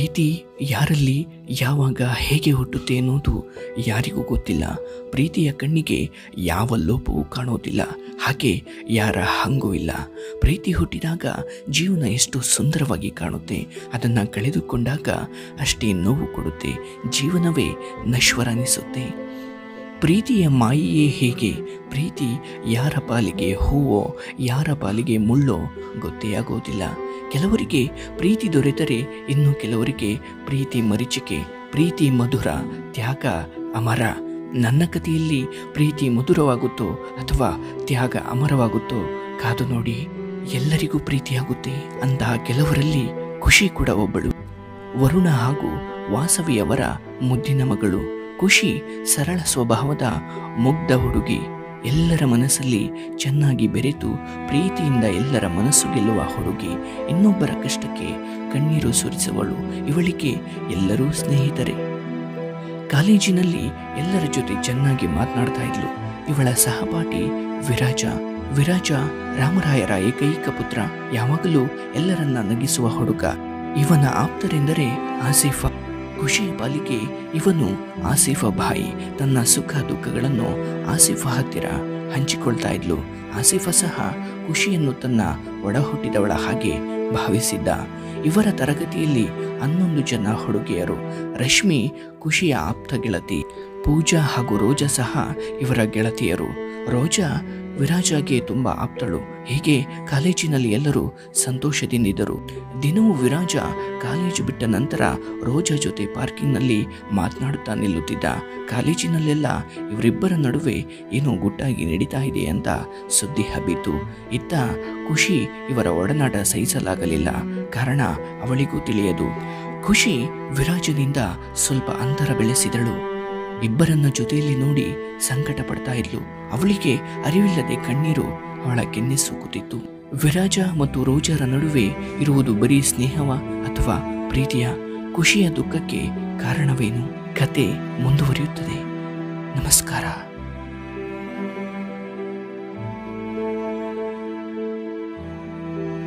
ಪ್ರೀತಿ ಯಾರಲ್ಲಿ ಯಾವಾಗ ಹೇಗೆ ಹುಟ್ಟುತ್ತೆ ಎನ್ನುವುದು ಯಾರಿಗೂ ಗೊತ್ತಿಲ್ಲ ಪ್ರೀತಿಯ ಕಣ್ಣಿಗೆ ಯಾವ ಲೋಪವೂ ಕಾಣೋದಿಲ್ಲ ಹಾಗೆ ಯಾರ ಹಂಗೂ ಇಲ್ಲ ಪ್ರೀತಿ ಹುಟ್ಟಿದಾಗ ಜೀವನ ಎಷ್ಟು ಸುಂದರವಾಗಿ ಕಾಣುತ್ತೆ ಅದನ್ನು ಕಳೆದುಕೊಂಡಾಗ ಅಷ್ಟೇ ನೋವು ಕೊಡುತ್ತೆ ಜೀವನವೇ ನಶ್ವರ ಅನಿಸುತ್ತೆ ಪ್ರೀತಿಯ ಮಾಯೆಯೇ ಹೇಗೆ ಪ್ರೀತಿ ಯಾರ ಪಾಲಿಗೆ ಹೂವೋ ಯಾರ ಪಾಲಿಗೆ ಮುಳ್ಳೋ ಗೊತ್ತೇ ಆಗೋದಿಲ್ಲ ಕೆಲವರಿಗೆ ಪ್ರೀತಿ ದೊರೆತರೆ ಇನ್ನು ಕೆಲವರಿಗೆ ಪ್ರೀತಿ ಮರೀಚಿಕೆ ಪ್ರೀತಿ ಮಧುರ ತ್ಯಾಗ ಅಮರ ನನ್ನ ಕಥೆಯಲ್ಲಿ ಪ್ರೀತಿ ಮಧುರವಾಗುತ್ತೋ ಅಥವಾ ತ್ಯಾಗ ಅಮರವಾಗುತ್ತೋ ಕಾದು ನೋಡಿ ಎಲ್ಲರಿಗೂ ಪ್ರೀತಿಯಾಗುತ್ತೆ ಅಂತಹ ಕೆಲವರಲ್ಲಿ ಖುಷಿ ಕೂಡ ಒಬ್ಬಳು ವರುಣ ಹಾಗೂ ವಾಸವಿಯವರ ಮುದ್ದಿನ ಮಗಳು ಖುಷಿ ಸರಳ ಸ್ವಭಾವದ ಮುಗ್ಧ ಹುಡುಗಿ ಎಲ್ಲರ ಮನಸ್ಸಲ್ಲಿ ಚೆನ್ನಾಗಿ ಬೆರೆತು ಪ್ರೀತಿಯಿಂದ ಎಲ್ಲರ ಮನಸ್ಸು ಗೆಲ್ಲುವ ಹುಡುಗಿ ಇನ್ನೊಬ್ಬರ ಕಷ್ಟಕ್ಕೆ ಕಣ್ಣೀರು ಸುರಿಸುವಳು ಇವಳಿಗೆ ಎಲ್ಲರೂ ಸ್ನೇಹಿತರೆ ಕಾಲೇಜಿನಲ್ಲಿ ಎಲ್ಲರ ಜೊತೆ ಚೆನ್ನಾಗಿ ಮಾತನಾಡ್ತಾ ಇದ್ಲು ಇವಳ ಸಹಪಾಠಿ ವಿರಾಜ ವಿರಾಜ ರಾಮರಾಯರ ಏಕೈಕ ಪುತ್ರ ಯಾವಾಗಲೂ ಎಲ್ಲರನ್ನ ನಗಿಸುವ ಹುಡುಗ ಇವನ ಆಪ್ತರೆಂದರೆ ಆಸಿಫ ಖುಷಿಯ ಪಾಲಿಗೆ ಇವನು ಆಸಿಫ ಭಾಯಿ ತನ್ನ ಸುಖ ದುಃಖಗಳನ್ನು ಆಸಿಫ ಹತ್ತಿರ ಹಂಚಿಕೊಳ್ತಾ ಇದ್ಲು ಆಸಿಫ ಸಹ ಖುಷಿಯನ್ನು ತನ್ನ ಒಡ ಹುಟ್ಟಿದವಳ ಹಾಗೆ ಭಾವಿಸಿದ್ದ ಇವರ ತರಗತಿಯಲ್ಲಿ ಹನ್ನೊಂದು ಜನ ಹುಡುಗಿಯರು ರಶ್ಮಿ ಖುಷಿಯ ಆಪ್ತ ಗೆಳತಿ ಪೂಜಾ ಹಾಗೂ ರೋಜಾ ಸಹ ಇವರ ಗೆಳತಿಯರು ರೋಜಾ ವಿರಾಜಾಗೆ ತುಂಬ ಆಪ್ತಳು ಹೀಗೆ ಕಾಲೇಜಿನಲ್ಲಿ ಎಲ್ಲರೂ ಸಂತೋಷದಿಂದಿದ್ದರು ದಿನವೂ ವಿರಾಜ ಕಾಲೇಜು ಬಿಟ್ಟ ನಂತರ ರೋಜಾ ಜೊತೆ ಪಾರ್ಕಿಂಗ್ನಲ್ಲಿ ಮಾತನಾಡುತ್ತಾ ನಿಲ್ಲುತ್ತಿದ್ದ ಕಾಲೇಜಿನಲ್ಲೆಲ್ಲ ಇವರಿಬ್ಬರ ನಡುವೆ ಏನೋ ಗುಟ್ಟಾಗಿ ನಡೀತಾ ಇದೆ ಅಂತ ಸುದ್ದಿ ಹಬ್ಬಿತು ಇತ್ತ ಖುಷಿ ಇವರ ಒಡನಾಟ ಸಹಿಸಲಾಗಲಿಲ್ಲ ಕಾರಣ ಅವಳಿಗೂ ತಿಳಿಯದು ಖುಷಿ ವಿರಾಜನಿಂದ ಸ್ವಲ್ಪ ಅಂತರ ಬೆಳೆಸಿದಳು ಇಬ್ಬರನ್ನ ಜೊತೆಯಲ್ಲಿ ನೋಡಿ ಸಂಕಟ ಪಡ್ತಾ ಇದ್ಲು ಅವಳಿಗೆ ಅರಿವಿಲ್ಲದೆ ಕಣ್ಣೀರು ಅವಳ ಕೆನ್ನೆ ಸುಕ್ಕುತ್ತಿತ್ತು ವಿರಾಜ ಮತ್ತು ರೋಜರ ನಡುವೆ ಇರುವುದು ಬರೀ ಸ್ನೇಹವ ಅಥವಾ ಪ್ರೀತಿಯ ಖುಷಿಯ ದುಃಖಕ್ಕೆ ಕಾರಣವೇನು ಕತೆ ಮುಂದುವರಿಯುತ್ತದೆ ನಮಸ್ಕಾರ